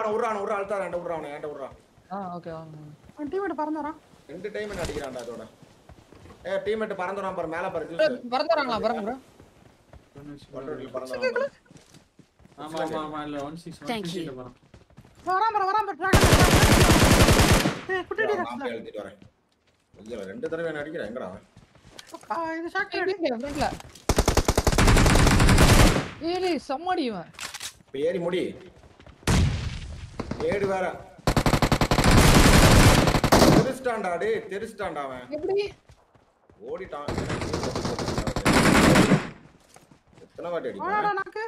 விட்றான் விட்றான் விட்றான் அழுத்தா ரெண்டு விட்றான் அவனை என்கிட்ட விட்றான் ஆ ஓகே வாங்க அவன் டீமேட் பறந்து வரான் ரெண்டு டைம் அடிக்கிறான்டா அதோட ஏ டீம்மேட் பறந்துறான் பாரு மேல பாரு ஜூஸ் பறந்து வராங்களா பாருங்க ப்ரோ பட்டோட்டில் பறந்துறான் ஆமா ஆமா ஆமா இல்ல one six one Thank you. சிக்ஸ்ல போறோம் வரான் பாரு வரான் பாரு டிராகன் ஏய் குட்டி டி நான் போய் எழுதிட்டு வரேன் ஐயா ரெண்டு தடவை என்ன அடிக்கிறேன் எங்கடா அவன் இது ஷாக் ஃப்ரண்ட்ல ஏய் சம்மாடி இவன் இப்ப ஏறி முடி ஏடு வேற தெரிச்சிட்டான்டா டேய் தெரிச்சிட்டான்டா அவன் எப்படி ஓடிட்டான் எத்தனை வாட்டி வாடா அடிப்பான் நாக்கு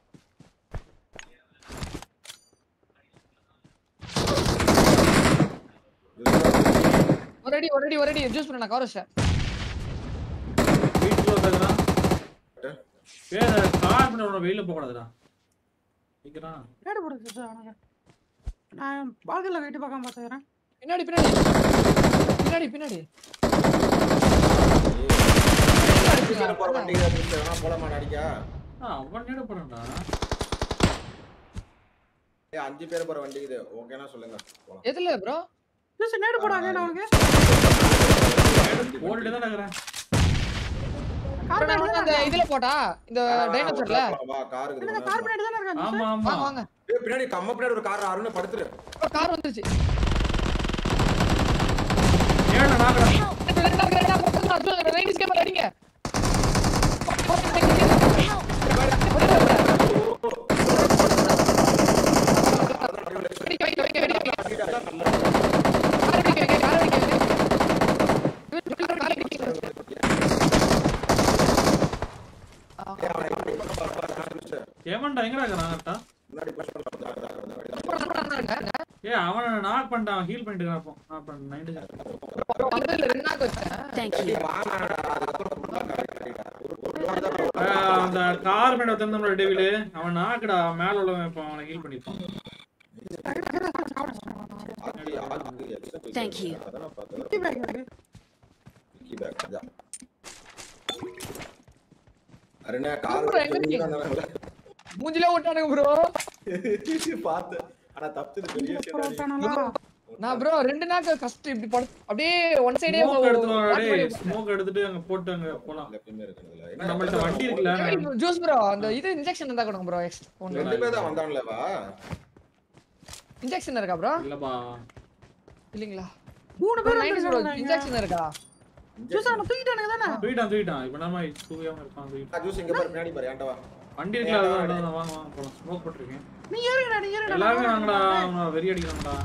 ஒரு அடி ஒரு அடி ஒரு அடி ஜூஸ் பண்ண கவர் வச்சேன் வீட்டுக்குள்ள பேசுறா பேர கார் பண்ண உடனே வெளியில போக கூடாதுடா சீக்கிரம் ஏடு போடுது சார் அவனுக்கு நான் பால்கல்ல வெயிட் பார்க்காம பார்த்துக்கிறேன் பின்னாடி பின்னாடி பின்னாடி பின்னாடி சீக்கிரம் போற வண்டி வேணா போலாமா அடிக்க ஆ அவன் நேட போறான்டா ஏய் அஞ்சு பேர் போற வண்டி இது ஓகேனா சொல்லுங்க போலாம் எதுல ப்ரோ ஜூஸ் நேடு போடாங்க நான் அவனுக்கு ஓடிட்டு தான் இருக்கிறேன் கார் அந்த இதுல போட்டா இந்த டைனோசர்ல வா காருக்கு இந்த கார் பின்னாடி தானே இருக்கான் ஆமா ஆமா வாங்க வாங்க ஏய் பின்னாடி கம்ம பின்னாடி ஒரு கார் அருண் படுத்துரு கார் வந்துருச்சு ஏடா நாக்கடா ரைடிஸ் கேமரா அடிங்க வைக்க, வைக்க, வைக்க, வைக்க, வைக்க. கார் அடிக்க, வைக்க, கார் அடிக்க, வைக்க. கார் அடிக்க. ஏவன்டா எங்கடா இருக்கிறான் கரெக்டா முன்னாடி push பண்ணலாம். ஏ அவன நாக் பண்ணிட்டான் ஹீல் பண்ணிட்டு இருக்கான் அப்போ நான் பண்ண நைட்டு பக்கத்துல ரெண்டு நாக்கு வச்சேன். Thank you. வாங்கடா, அதுக்கப்புறம் full ஆ கார் அடிடா. ஒரு- ஒரு நாள் தான் அந்த கார் மேல வந்திருந்தோம்ல டெவிலு அவன் நாக்குடா மேல உள்ளவன் இப்போ அவனை ஹீல் பண்ணிருப்பான் ஆத்தி, ஆத்தி, extra போய் Thank you. அதான் நான் பார்த்தேன். குட்டி பேக் இருக்கு Key bag, அதான். அருணே, கார் அப்புறம் எங்க இருக்கீங்க? வந்தானே. மூஞ்சிலே ஓட்டானுங்க ப்ரோ பார்த்தேன். ஆனா தப்புது பெரிய விஷயம் தான். போட்டானுங்களா நான் ப்ரோ ரெண்டு நாக்கு கஷ்டம் இப்படி படு அப்படியே ஒன் சைடே ஸ்மோக் எடுத்துட்டு ஸ்மோக் எடுத்துட்டு அங்க போட்டு அங்க போலாம் எப்பயுமே இருக்குதுல்ல. ஏன்னா நம்மள்ட்ட வண்டி இருக்குல்ல ஜூஸ் ப்ரோ அந்த இது இன்ஜெக்ஷன் இருந்தா கொடுங்க ப்ரோ ஒன்னு ரெண்டு பேர் தான் வந்தான்லவா? இன்ஜெக்ஷன் இருக்கா ப்ரோ இல்லப்பா இல்லீங்களா மூணு பேர் நைன்டிஸ் ப்ரோ வந்துருக்கானுங்க. இன்ஜெக்ஷன் இருக்கா ஜூஸ் அவனை தூக்கிட்டானுங்க தானே தூக்கிட்டான் தூக்கிட்டான் இப்ப நம்ம தூக்கியாம இருப்பான் தூக்கிட்டான் ஆ, ஜூஸ் இங்க பாரு, பின்னாடி பாரு, என்கிட்ட வா. வண்டி இருக்குல்ல அதான் அதான் வாங்க வாங்க போலாம் ஸ்மோக் போட்டிருக்கேன் நீ ஏறுங்கடா நீ ஏறுங்கடா எல்லாருமே வாங்கடா அவன வெறி அடிக்கிறான்டா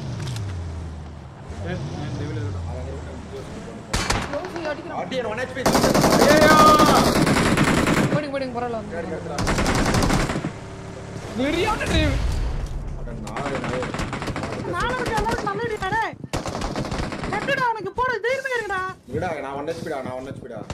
ஏய், நான் டெவில் இருக்கட்டும். அவன் இங்க இருக்கான், ஜூஸ் இங்க போடு. ஜூஸ் அடிக்கிறான் அடி, எனக்கு one HP, ஜூஸ். ஐயையோ! போடுங்க போடுங்க பரவாயில்ல பின்னாடி வந்து. கிடக்குறான். வெறியான டிரைவ் அட, நாலு, நாலு. நானும் இருக்கு எல்லாரும் நல்ல அடிடா கட்டுடா அவனுக்கு போடு தைரியமா இருக்குடா விடா, நான் one HP டா, நான் one HP டா.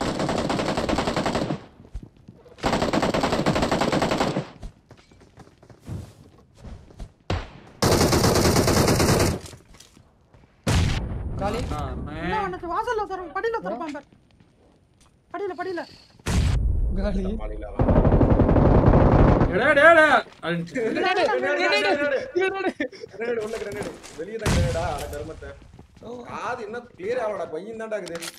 காலி ஆ, என்ன நான் அவனுக்கு வாசல்ல தரும் படியில தரப்பான் பாரு படியில படியில காலி மாடியில அவன். எடா, எடா, எடா. அடிச்சு. grenade, grenade, grenade. grenade, உள்ள grenade. வெளிய தான் grenade ஆ, அட கருமத்தை. காது இன்னும் clear ஆகலடா, பையன் தான்டா இருக்குது.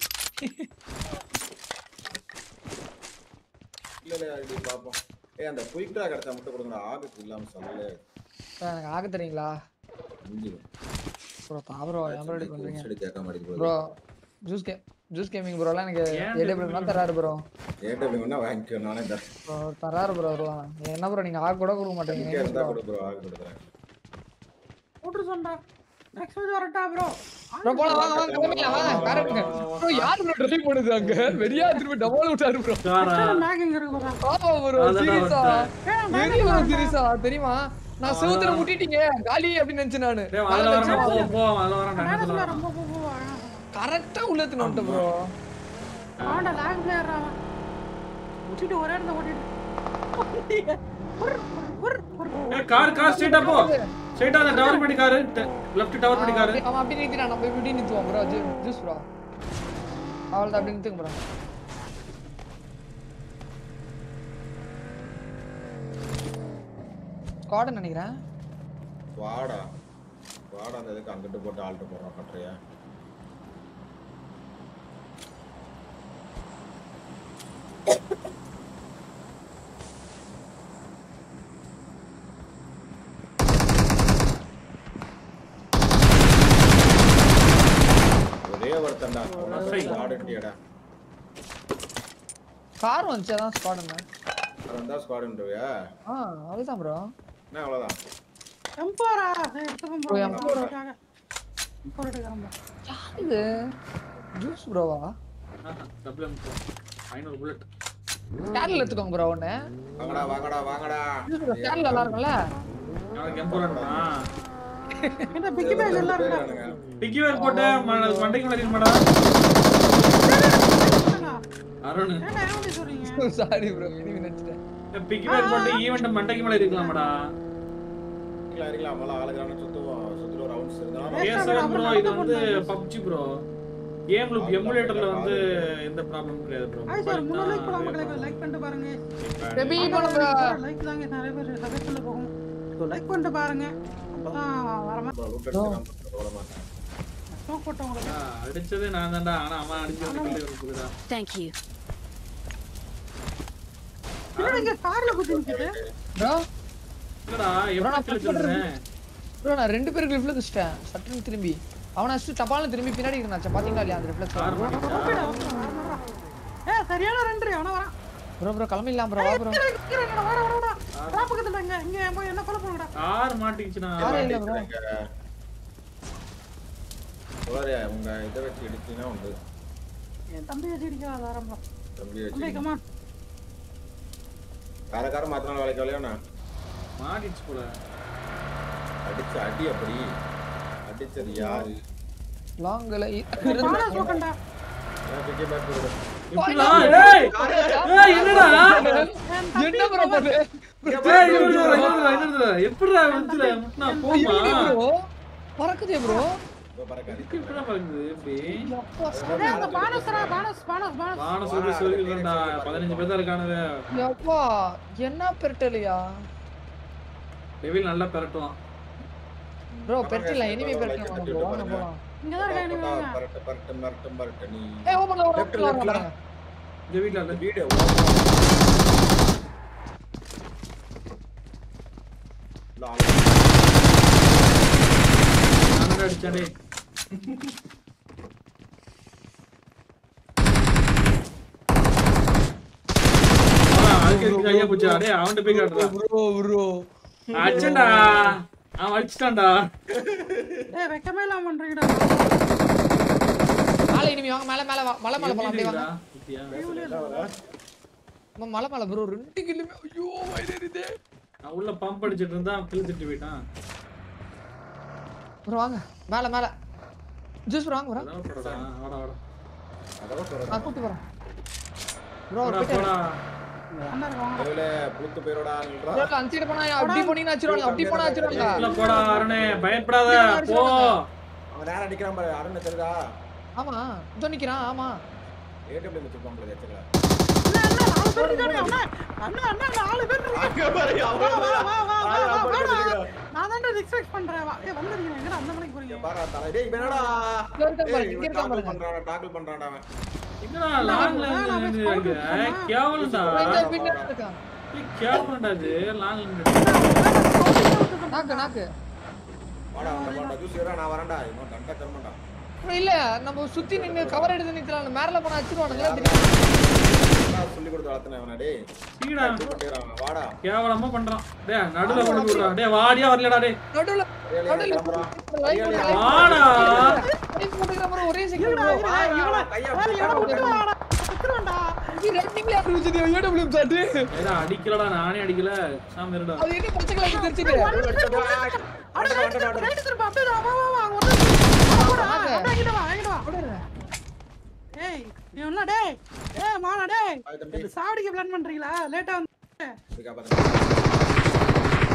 இல்ல, இல்ல, இது பாப்போம். ஏய், அந்த quick draw கிடைச்சா மட்டும் கொடுங்கடா, ஆபத்து இல்லாம சொல்லலே. எனக்கு ஆக தெரியுங்களா முடிஞ்சிடும். ப்ரோ ப்ரோ ஏன் ரெடி பண்றீங்க சரி, கேட்க மாட்டேங்குது bro bro. Juice game juice gaming ப்ரோலாம் எனக்கு ஏன் ஏடபிள்யூ தான் தராரு ப்ரோ AW வேணா வாங்கிக்கோ, நானே தரேன். ப்ரோ தராரு ப்ரோ அதெல்லாம் என்ன ப்ரோ நீங்க ஆக கூட கொடுக்க இங்கே மாட்டீங்க இருந்தா கொடு bro, ஆக கொடுக்குறேன். போட்டு சொன்னா நெக்ஸ்ட் வீக் வரட்டா ப்ரோ ப்ரோ போலாம் வாங்க வாங்க கிளம்பிக்கலாம் வாங்க கார் எடுங்க ப்ரோ யார் ப்ரோ ட்ரைவ் பண்ணுது அங்க வெறியா திருப்பி டபுள் விட்டாரு ப்ரோ காரா? மேக் இங்க இருக்கு பாரு ஆமா ப்ரோ அதான் சீரியஸா அவர்ட்ட. எங்க ப்ரோ சீரியஸா தெரியுமா நான் செவுத்துல முட்டிட்டீங்க காலி அப்படின்னு நினைச்சேன் நானு டேய், அதுல வரேன், போ, போ, அதுல வரேன், நான் மேனஸ்ல அதுல வரேன். ரொம்ப போ போ கரெக்டா உள்ள எடுத்துன்னு வந்துட்டேன் ப்ரோ அவன்டா லாக் பிளேயர் அவன் விட்டுட்டு ஒரே இடத்துல ஓட்டிட்டு ஒரு ஒரு ஒரு ஏய், கார் கார் ஸ்ட்ரைட்டா போ ஸ்ட்ரைட்டா அந்த டவர் படி காரு லெஃப்ட் டவர் படி காரு அவன் அப்படி நிறுத்தினான் நம்ம இப்படி நிறுத்துவோம் ப்ரோ ஜூஸ் ப்ரோ அவள்தான் அப்படி நிறுத்துங்க ப்ரோ ஸ்குவாட் நினைக்கிறேன் வாடா வாடா அந்த இதுக்கு அங்கிட்டு போட்டு ஆள்கிட்ட போடுறோம் கட்டுறியா ஒரே ஒருத்தன்டா சரி. ஆடுட்டியடா கார் வந்துச்சு அதான் ஸ்குவாடுங்க வந்தா ஸ்குவாடுன்றியா ஆ அதுதான் ப்ரோ என்ன அவ்வளவுதான் எம்போரா எடுத்துக்கோம் Bro, ப்ரோ M4 எம்போருக்காக எம்போர் எடுக்கிறோம் இது ஜூஸ் ப்ரோவா டபுள் எம் ஐநூறு புல்லட் கேரளில் எடுத்துக்கோங்க ப்ரோ ஒன்று வாங்கடா வாங்கடா வாங்கடா ஜூஸ் ப்ரோ கேரளில் நல்லா இருக்கும்ல எனக்கு எம்போரா இந்த பிக்கி பேக் எல்லாம் இருக்குடா பேரானுங்க. டிக்கி வேர் போட்டு ம- மண்டைக்கு மேல மாடா அருண் என்ன எப்படி சொல்றீங்க சாரி ப்ரோ இனிமே நினச்சிட்டேன் பிக்கி வேர் போட்டு ஈவெண்ட் மண்டைக்கு மேல இருக்கலாமாடா இருக்கலாம் இருக்கலாம் மேல ஆளுக்கான சுத்துவோம் சுத்துற ரவுண்ட்ஸ் இருந்தாலும் ஏ செவன் ப்ரோ இது வந்து பப்ஜி ப்ரோ கேம் லுக் எமுலேட்டர்ல வந்து எந்த ப்ராப்ளம் கிடையாது ப்ரோ ஹாய் சார் முன்னூறு லைக் பண்ண மக்களுக்கு லைக் பண்ணிட்டு பாருங்க பேபி பண்ணுங்க லைக் தாங்க நிறைய பேர் சஜஷன்ல போகும் ஸோ லைக் பண்ணிட்டு பாருங்க அப்பதான் வரமா லூட் எடுத்து போட மாட்டேன் ஸ்மோக் போட்டவங்களுக்கு அடிச்சதே நான் தான்டா ஆனா அவன் அடிச்சது இருக்குதுடா Thank you. என்னடா இங்க கார்ல குத்தி நிக்குது ப்ரோ இல்லடா எப்படி கிழிச்சிருந்தேன் ப்ரோ நான் ரெண்டு பேருக்கு ரிஃப்ளெக்ஸ் வச்சிட்டேன் சட்டுன்னு திரும்பி அவனை அடிச்சு டப்பாலும் திரும்பி பின்னாடி இருந்தாச்சு பாத்தீங்களா இல்லையா அந்த ரிஃப்ளெக்ஸ் கார் மாட்டிச்சா ஓகேடா, ஓகே, வர, வர, வர. ஏய் சரியான ரெண்டு அவன வரான் ப்ரோ ப்ரோ கிளம்பிடலாம் ப்ரோ வா ப்ரோ கீழே, கீழே, இங்கடா, வாடா, வாடா, வாடா. வா, பக்கத்துல இங்க இங்க போய் என்ன கொலை பண்ணுடா கார் மாட்டிக்கிச்சுனா யாரே இல்ல ப்ரோ சோறு உங்க இதை வச்சு இடிச்சீங்கன்னா உண்டு என் தம்பி வச்சு அடிக்காத ஆரம்பம் தம்பி தம்பி வச்சு கமான் காரக்கார மாத்தினாலும் வேலைக்கு வேலையாண்ணா மாட்டிச்சு போல அடிச்ச அடி அப்படி அடிச்சது யாரு லாங்கில் பானா சோக்கண்டா அதான் பிக்கே பேக் போடுது எப்படிடா டேய் ஏய் என்னடா என்ன ப்ரோ பண்ணு ஏய் இன்னொரு தடவை, இன்னொரு தடவை, இன்னொரு தடவை. எப்படிடா வந்துல முட்னா போமா ப்ரோ பறக்குதே ப்ரோ இப்போ பறக்காது இப்படிடா பறக்குது எப்படி ஏய் அந்த பானஸ்ரா பானஸ் பானஸ் பானஸ் வான சொல்லி சொல்லிருக்கேன்டா பதினஞ்சு பேர் தான் இருக்கானுங்க எப்பா என்ன பெரட்டலையா டெவில் நல்லா பெரட்டுவான் ப்ரோ பெரட்டல இனிமே பெரட்டலாம் ப்ரோ வாங்க போலாம் இங்க தான் இருக்கா நீங்க வாங்க பரட்டு பரட்டு மரட்டு மரட்டு நீ ஏய் ஓமல ஒரு Left, இடத்துல left, வராங்க இந்த வீட்ல அந்த அந்த வீடு நான் அடிச்சேன் டேய் அவன் அதுக்கு இருக்கு ஐயா பூச்சா டேய் அவன்கிட்ட போய் காட்டுறான் ப்ரோ ப்ரோ அடிச்சேன்டா அவன் அடிச்சிட்டான்டா ஏய் வெக்கமே இல்லாம பண்றீங்கடா மேல இனிமே வாங்க மேல மேல வா. மலை மேல போலாம் அப்படியே வாங்க இப்படியா? அம்மா, மலை மேல ப்ரோ ரெண்டு கிலோமே ஐயோ வயிறு எரியுதே நான் உள்ள பம்ப் அடிச்சிட்டு இருந்தா கிழிச்சிட்டு போயிட்டான் ப்ரோ வாங்க மேல மேல ஜூஸ் ப்ரோ வாங்க ப்ரோ அதான் போடா வாடா வாடா அதான் சொல்றேன் நான் கூட்டி போறேன் ப்ரோ போடா போயிட்டு போடா அண்ணா இருக்கு வாங்க அதுல புளுத்து பேரோட ஆளுன்றா ப்ரோ அந்த சைடு போனா அப்படி போனீங்கன்னா வச்சிருவாங்க அப்படி போனா வச்சிருவாங்க உள்ள போடா அருணே பயப்படாத போ அவன் நேரம் அடிக்கிறான் பாரு அருண் தெரியுதா ஆமா இதோ நிக்கிறான் ஆமா ஏடிஎம்ல வச்சிருப்பான் போல எச்சல அண்ணா அண்ணா நாலு பேர் இருக்கானே அண்ணா அண்ணா அண்ணா நாலு பேர் இருக்காங்க வா வா வா வா வா வா வாடா. நான் தான் ரிஸ்பெக்ட் பண்றேன் வா ஏய் வந்துருங்க எங்கடா அந்த மணிக்கு போறீங்க பாரா தலை டேய் இவன் என்னடா இங்க இருக்கான் பாருங்க, இங்க ஏய், இருக்கான் டாக்கிள் பாருங்க. பண்றான் டாக்கிள் பண்றான்டா அவன் என்னடா லாங்ல இருந்து இருக்கு கேவலம்டா இங்க பின்னாடி இருக்கான் ஏய், கேவலம்டா இது லாங்ல இருந்து நாக்கு நாக்கு வாடா அவன் வாடா ஜூஸ் ஏறா நான் வரேன்டா இவன் தண்டா தரமாட்டா bro, இல்ல நம்ம சுத்தி நின்னு கவர் எடுத்து நிக்கலாம் மேல போனா வச்சிருவானுங்களா தெரியும் சொல்லி கொடுத்து வளர்த்தனே அவனா டேய் சீடா இது பண்ணிடுறான் வாடா கேவலமா பண்றான் டேய் நடுவுல கொண்டு விடுறான் டேய் வாடியா வரலடா டேய் நடுவுல ஏலே, நடுவுல கிளம்புறான். லைட் போட்டு லைட் வாடா போட்டுக்கிற மாதிரி ஒரே செகண்ட் ப்ரோ இவள கையை ஏய் இவள விட்டுவாடா விட்டுருவேன்டா இது ரெண்டிங்ல அப்படி வச்சிருக்கீங்க ஏடபிள்யூ சாட்டு ஏடா அடிக்கலடா நானே அடிக்கல சாமி இருடா அது என்ன பச்சை கலர் தெரிஞ்சுட்டு அட ரைட் திரும்ப ரைட் திரும்ப அப்படியே வா வா வா அங்க வந்து போடா வாங்க. அப்படியே இங்க வா இங்க வா ஏய் நீ என்ன டேய் ஏய் மானா டேய் அது தம்பி இது சாவடிக்க பிளான் பண்றீங்களா லேட்டா வந்து இதுக்கா பாத்து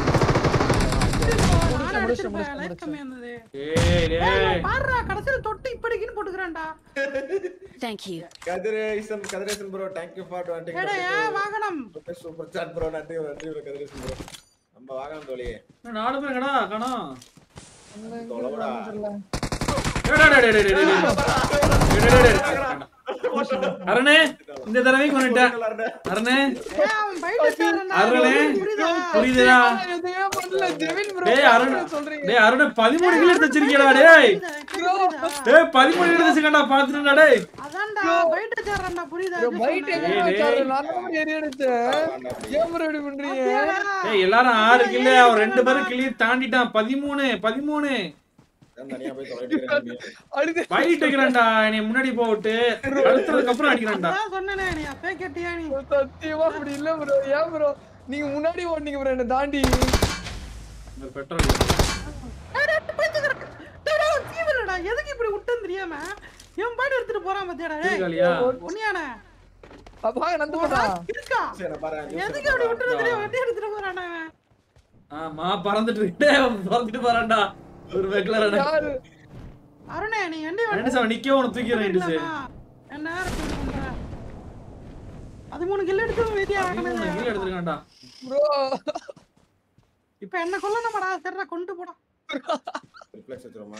நானே அடிச்சிருப்பேன் லைட் கம்மி இருந்தது ஏய் டேய் பாருடா கடைசில தொட்டு இப்படிக்குன்னு போட்டுக்கறான்டா Thank you. Kathiresan Kathiresan bro thank you for 20 ஏடா ஏன் வாகனம் சூப்பர் சாட் ப்ரோ நன்றி நன்றி ப்ரோ கதிரேசன் ப்ரோ நம்ம வாங்க தோழி இன்னும் நாலு பேர் கடா காணோம் அங்க எங்க தொலைவுடா. இருக்கான்னு தெரியல. டேய், டேய், டேய், டேய், டேய், டேய், டேய். டேய், டேய், டேய், டேய். அரணே இந்த தடவைக்கு பண்ணிட்டேன் அரணே ஏய், அவன் பைட் அடிச்சாருடா. அருளே. புரியுதா? புரியுதுடா நான் எதுவுமே பண்ணல ஜெவின் bro டேய் அருண் என்ன சொல்றீங்க டேய் அருண் பதிமூணு கிலோ எடுத்து வச்சிருக்கீடா டேய் புரியுதா? புரியுதா? டேய் பதிமூணு கிலோ எடுத்துக்கடா பாத்துடா டேய் அதான்டா பைட் அடிச்சாருடா புரியுதா bro பைட் எங்க டேய், வச்சாரு டேய். நான் தான் ஏறி அடிச்சேன் ஏன் bro இப்படி பண்றீங்க டேய் எல்லாரும் ஆறு கிலோ அவன் ரெண்டு பேரும் கிளி தாண்டிட்டான் பதிமூணு பதிமூணு தனியா போய் தொலைட்டு அடுத்து ஃபைட் அடிக்கிறான்டா என்னை முன்னாடி போட்டு அழுத்துறதுக்கு அப்புறம் அடிக்கிறான்டா அதான் சொன்னேனே நீ அப்பே கேட்டியா நீ சத்தியமா அப்படி இல்ல ப்ரோ ஏன் ப்ரோ நீங்க முன்னாடி ஓடுனீங்க ப்ரோ என்ன தாண்டி இந்த பெட்ரோல் டேய், டேய், பைத்தியக்காரன். டேய், டேய், அவன் தீவிரடா. எதுக்கு இப்படி விட்டேன்னு தெரியாம என் பாட்டு எடுத்துட்டு போறான் பாத்தியாடா டேய். இருக்காளியா உன்னையானே? வாங்க நந்து போடா இருக்கா சரி பாரு எதுக்கு அப்படி விட்டுறது தெரியும் வண்டி எடுத்துட்டு போறானே அவன். ஆமா பறந்துட்டு இருக்கு. டேய், அவன் பறந்துட்டு போறான்டா ஒரு வெக்லர் யாரு அருணே நீ வண்டி என்ன சார் நிக்க உன தூக்கிறேன் இடிச்சு என்ன இப்படி பண்ற பதிமூணு கிலோ எடுத்து வீதியா பதிமூணு கிலோ எடுத்துருக்கான்டா ப்ரோ இப்ப என்ன கொல்லணுமாடா சரிடா கொண்டு போடா ரிஃப்ளெக்ஸ் வச்சிரோமா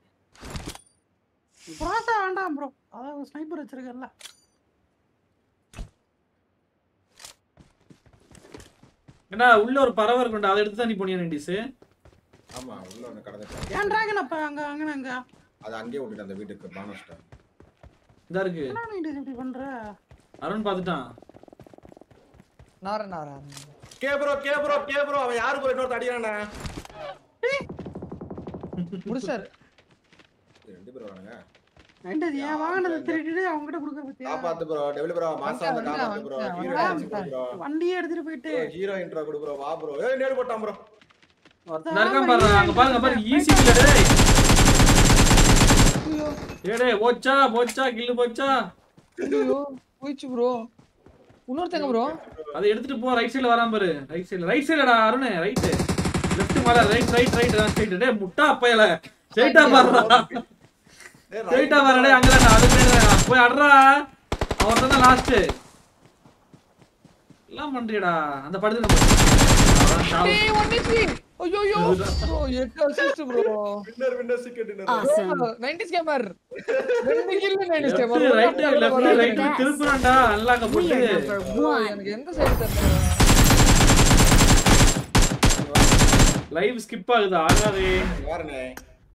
புரோட்டா வேண்டாம் ப்ரோ அதாவது ஸ்னைப்பர் வச்சிருக்கல ஏண்டா உள்ள ஒரு பறவை இருக்கும்டா அதை எடுத்து தான் நீ போனியா இண்டிஸ் ஆமா உள்ள ஒண்ணு கடந்துட்டேன் ஏன் டிராகன் அப்ப அங்க அங்க அங்க அது அங்கேயே விட்டுட்டு அந்த வீட்டுக்கு பானஸ்ட இதா இருக்கு என்ன நீ இப்படி பண்ற அருண் பாத்துட்டான் நார நார K bro K bro K bro அவன் யாரு ப்ரோ இன்னொருத்த அடிக்கிறானே முடிச்சாரு ரெண்டு பேர் வரானுங்க ரெண்டது ஏன் வாங்கினதை திருடிட்டு அவங்க கிட்ட கொடுக்க பத்தியா காப்பாத்து ப்ரோ டெவலப் ப்ரோ மாசா வந்து வந்துட்டேன், காப்பாத்து ப்ரோ வந்துட்டேன், ஹீரோ வந்துட்டேன். ப்ரோ வண்டியே எடுத்துட்டு போயிட்டு ஹீரோ இன்ட்ரோ கொடு ப்ரோ வா ப்ரோ ஏய் நேடு போட்டான் ப்ரோ ஒருத்தன் இருக்கான் பாரு அங்க பாருங்க பாருங்க ஈஸி கில்ல டேய் ஏய் டேய் போச்சா போச்சா கில்லு போச்சா ஐயோ போயிச்சு ப்ரோ இன்னொருத்தங்க ப்ரோ அதை எடுத்துட்டு போ ரைட் சைடுல வரான் பாரு ரைட் சைடுல ரைட் சைடுடா அருண் ரைட் லெஃப்ட் மேல ரைட் ரைட் ரைட் ஸ்ட்ரைட் டேய் முட்டா அப்பையல ஸ்ட்ரைட்டா பாருடா ஏய் ஸ்ட்ரைட்டா பாரு டேய் அங்கதான் அது மேல போய் அட்றா அவன் தான் லாஸ்ட் எல்லாம் பண்றியடா அந்த படுத்து டேய் ஒன் ஹெச்பி ஐயோ ஐயோ ப்ரோ எட்டு அசிஸ்ட் ப்ரோ வின்னர் வின்னர் சீக்கிரம் டின்னர் Awesome. 90s கேமர் ரெண்டு kill 90s left gamer right left right திருப்புறான்டா அல்லாக்க We போட்டு are number one. எனக்கு எந்த சைடு தெரியல லைவ் ஸ்கிப் ஆகுது ஆகாதே வாரனே